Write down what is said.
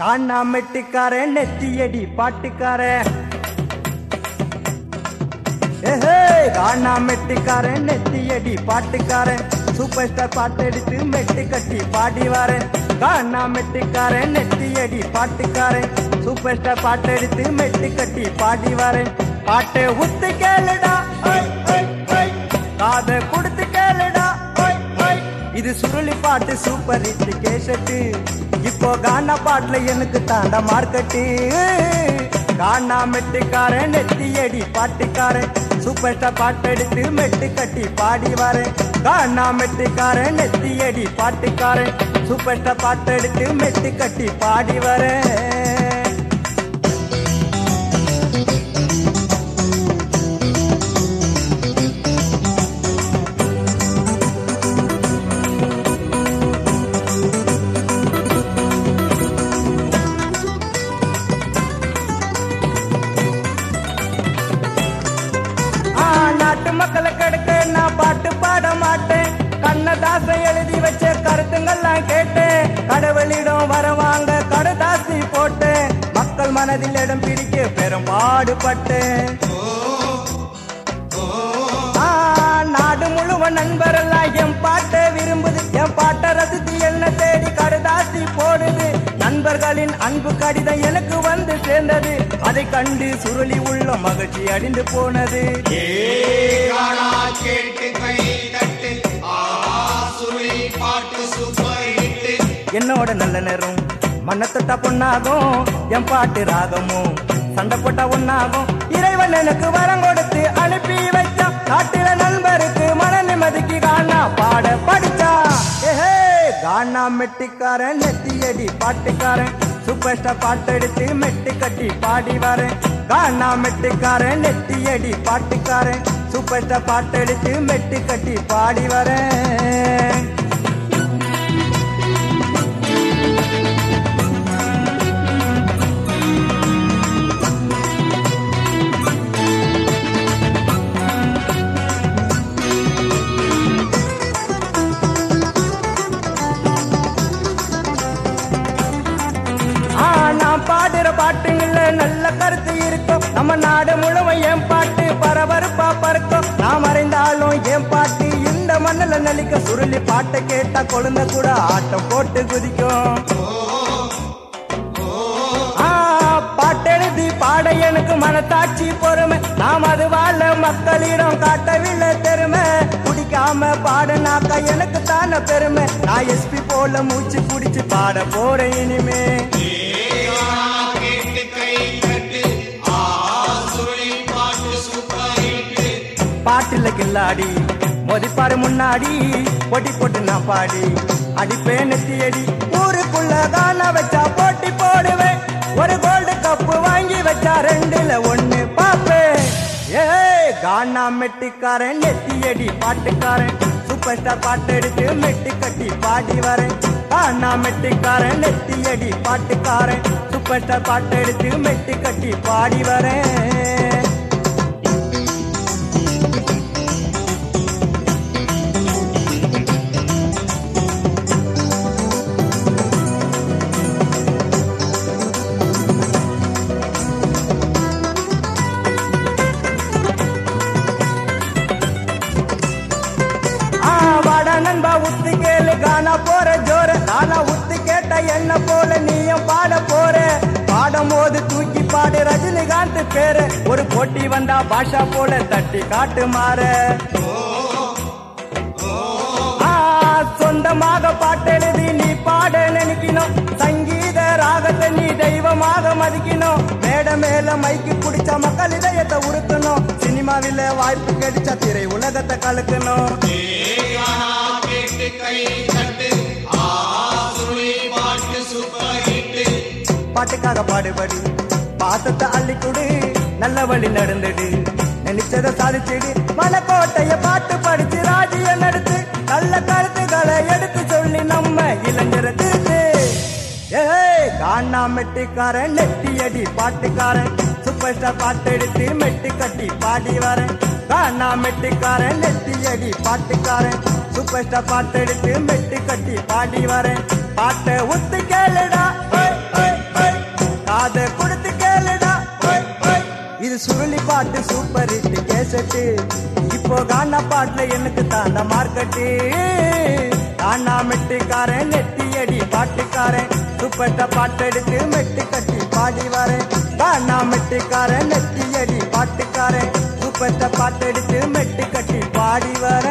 காணாமெட்டிக்காரன் நெத்தியடி பாட்டுக்காரன் ஏஹே காணாமெட்டிக்காரன் நெத்தியடி பாட்டுக்காரன் superstar பாட்டு எடுத்து மெட்டு கட்டி பாடி வரேன் காணாமெட்டிக்காரன் நெத்தியடி பாட்டுக்காரன் சூப்பர் ஸ்டார் பாட்டு எடுத்து மெட்டு கட்டி பாடி வரேன் பாட்டை உத்து கேளுடா ஓய், ஓய், ஓய். காதை கொடுத்து கேளுடா ஓய், ஓய். இது சுருளி பாட்டு சூப்பர் ஹிட் கேசட்டு இப்போ கானா பாட்டுல எனக்கு தாண்டா மார்க்கெட்டு கானா மெட்டுக்காரன் நெத்தியடி பாட்டுக்காரன் சூப்பர் ஸ்டார் பாட்டு எடுத்து மெட்டு கட்டி பாடி வரேன் கானா மெட்டுக்காரன் நெத்தியடி பாட்டுக்காரன் சூப்பர் ஸ்டார் பாட்டு எடுத்து மெட்டு கட்டி பாடி வரேன் ஆ, நாட்டு மக்களை கெடுக்க நான் பாட்டு பாட மாட்டேன் கண்ணதாசன் எழுதி வச்ச கருத்துங்கள்லாம் கேட்டேன் கடவுளிடம் வரவாங்க கடதாசி போட்டேன் மக்கள் மனதில் இடம் பிடிக்க பெரும் பாடுபட்டேன் ஆ, நாடு முழுவ நண்பரெல்லாம் என் பாட்டை விரும்புது என் பாட்டை ரசித்து என்ன தேடி கடுதாசி போடுது நண்பர்களின் அன்பு கடிதம் எனக்கு வந்து சேர்ந்தது அதை கண்டு சுருளி உள்ள மகிழ்ச்சி அடைந்து போனது காணா கேட்டு கை தட்டு ஆஹா சுருளி பாட்டு சூப்பர் ஹிட் என்னோட நல்ல நேரம் மண்ணை தொட்டா பொண்ணாகும் என் பாட்டு ராகமும் சண்டை போட்டா ஒன்னாகும் இறைவன் எனக்கு வரம் கொடுத்து அனுப்பி வச்சான் காட்டில நண்பருக்கு மன நிம்மதிக்கு காணா பாட படிச்சா ஏஹே கானா மெட்டிக்காரன் நெத்தியடி பாட்டுக்காரன் சூப்பர் ஸ்டார் பாட்டு எடுத்து மெட்டு கட்டி பாடி வரேன் கானா மெட்டிக்காரன் நெத்தியடி பாட்டுக்காரன் சூப்பர் ஸ்டார் பாட்டு எடுத்து மெட்டு கட்டி பாடி வரேன் ஆ, நான் பாடுற பாட்டுங்கள நல்ல கருத்து இருக்கும் நம்ம நாடு முழுவதும் என் பாட்டு பரபரப்பா பறக்கும் நான் மறைந்தாலும் என் பாட்டு இந்த மண்ணுல நலிக்க சுருளி பாட்டை கேட்டா கொழுந்த கூட ஆட்டம் போட்டு குதிக்கும் ஆ, பாட்டெழுதி பாட எனக்கு மனத்தாட்சி பொறுமை நாம் அது வாழ மக்களிடம் காட்டவில்லை பெருமை குடிக்காம பாடனாக்கா எனக்கு தானே பெருமை நான் எஸ்பி போல மூச்சு குடிச்சு பாட போறேன் இனிமே காணா கேட்டு கை தட்டு ஆஹா சுருளி பாட்டு சூப்பர் ஹிட் பாட்டுல கில்லாடி மோதிப்பாரு முன்னாடி பொட்டி போட்டு நான் பாடி அடிப்பேன் நெத்தி அடி ஊருக்குள்ள காண வச்சா போட்டி போடுவேன் ஒரு கோல்டு கப்பு வாங்கி வச்சா ரெண்டுல ஒண்ணு பாப்பேன் ஏய் கானா மெட்டிக்காரன் நெத்தி அடி பாட்டுக்காரன் சூப்பர் ஸ்டார் பாட்டு எடுத்து மெட்டு கட்டி பாடி வரேன் கானா மெட்டிக்காரன் நெத்தி அடி பாட்டுக்காரன் சூப்பர் ஸ்டார் பாட்டு எடுத்து மெட்டு கட்டி பாடி வரேன் ஆ, வாடா நண்பா உத்து கேளு காணா போற ஜோர நானா உத்து கேட்ட என்ன போல நீயும் பாட போற பாடும் போது தூக்கி பாடு ரஜினிகாந்த் பேரு ஒரு போட்டி வந்தா பாஷா போல தட்டி காட்டு மாற ஆ, சொந்தமாக பாட்டெழுதி நீ பாட நினைக்கணும் சங்கீத ராகத்தை நீ தெய்வமாக மதிக்கணும் மேட மேல மைக்கு பிடிச்ச மக்கள் இதயத்தை உறுத்தணும் சினிமாவில வாய்ப்பு கிடைச்சா திரை உலகத்தை கலக்கணும் காணா கேட்டு கை தட்டு ஆஹா சுருளி பாட்டு சூப்பர் ஹிட் பாட்டுக்காக பாடுபடி பாசத்தை அள்ளி கொடு நல்ல வழி நடந்துடு நினைச்சத சாதிச்சிடு மனக்கோட்டைய பாட்டு படிச்சு ராஜ்ய நடத்து நல்ல கருத்துக்களை எடுத்து சொல்லி நம்ம இளைஞரை திருத்து ஏய் காணா மெட்டிக்காரன் நெட்டி அடி பாட்டுக்காரன் சூப்பர் ஸ்டார் பாட்டு எடுத்து மெட்டு கட்டி பாடி வரேன் காணா மெட்டிக்காரன் நெட்டி அடி பாட்டுக்காரன் சூப்பர் ஸ்டார் பாட்டு எடுத்து மெட்டு கட்டி பாடி வரேன் பாட்டை ஒத்து கேளுடா ஓய், ஓய், காதை கொடுத்து கேளுடா ஓய், ஓய். இது சுருளி பாட்டு சூப்பர் ஹிட் கேசட்டு இப்போ கானா பாட்டுல எனக்கு தாண்ட மார்க்கெட்டு கானா மெட்டுக்காரன் நெத்தி அடி பாட்டுக்காரன் சூப்பர்ட்ட பாட்டெடுத்து மெட்டு கட்டி பாடி வரேன் கானா மெட்டுக்காரன் நெத்தி அடி பாட்டுக்காரன் சூப்பர்ட்ட பாட்டெடுத்து மெட்டு கட்டி பாடி வரேன்